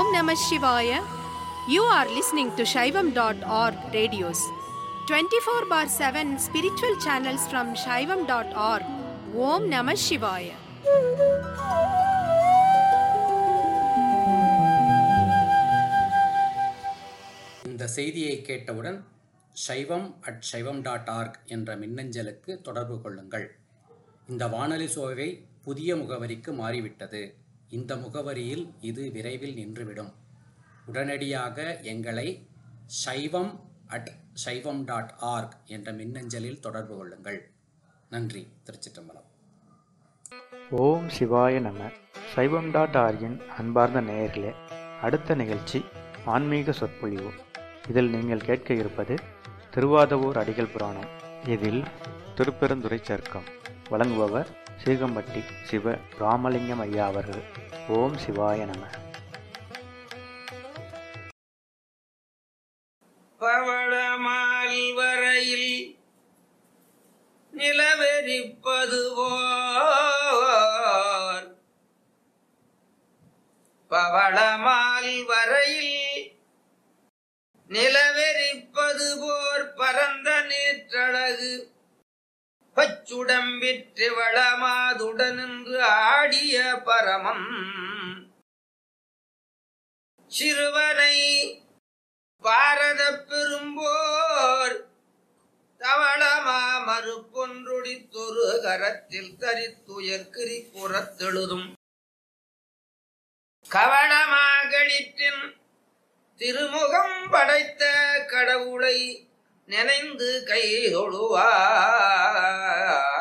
Namah Shivaya. You are listening to Shaivam.org radios. 24 bar 7 spiritual channels from Shaivam.org. Om Namah Shivaya. இந்த செய்தியை கேட்டவுடன் சைவம் at சைவம் dot org என்ற மின்னஞ்சலுக்கு தொடர்பு கொள்ளுங்கள் இந்த வானொலி சோவை புதிய முகவரிக்கு மாறிவிட்டது இந்த முகவரியில் இது விரைவில் நின்றுவிடும் உடனடியாக எங்களை சைவம் அட் சைவம் டாட் ஆர்க் என்ற மின்னஞ்சலில் தொடர்பு கொள்ளுங்கள் நன்றி திருச்சிற்றம்பலம் ஓம் சிவாய நம சைவம் டாட் ஆர்கின் அன்பார்ந்த நேயர்களே அடுத்த நிகழ்ச்சி ஆன்மீக சொற்பொழிவு இதில் நீங்கள் கேட்க இருப்பது திருவாதவூர் அடிகள் புராணம் இதில் திருப்பெருந்துறை சர்க்கம் வழங்குபவர் சீகம்பட்டி சிவ ராமலிங்கம் ஐயா அவர்கள் ஓம் சிவாய நம பவளமால் வரையில் நிலவெறிப்பது போர் பவளமால் வரையில் நிலவெறிப்பது போர் பரந்த நீற்றழகு பச்சுடம்பிற்று வளமாதுடனின்று ஆடிய பரமம் சிறுவனை பாரத பெரும்போர் தவளமா மறுப்பொன்றொடித்தொரு கரத்தில் தரித்துயர்கிரி புறத்தெழுதும் கவளமாகளிற்றின் திருமுகம் படைத்த கடவுளை நினைந்து கை தொழுவார்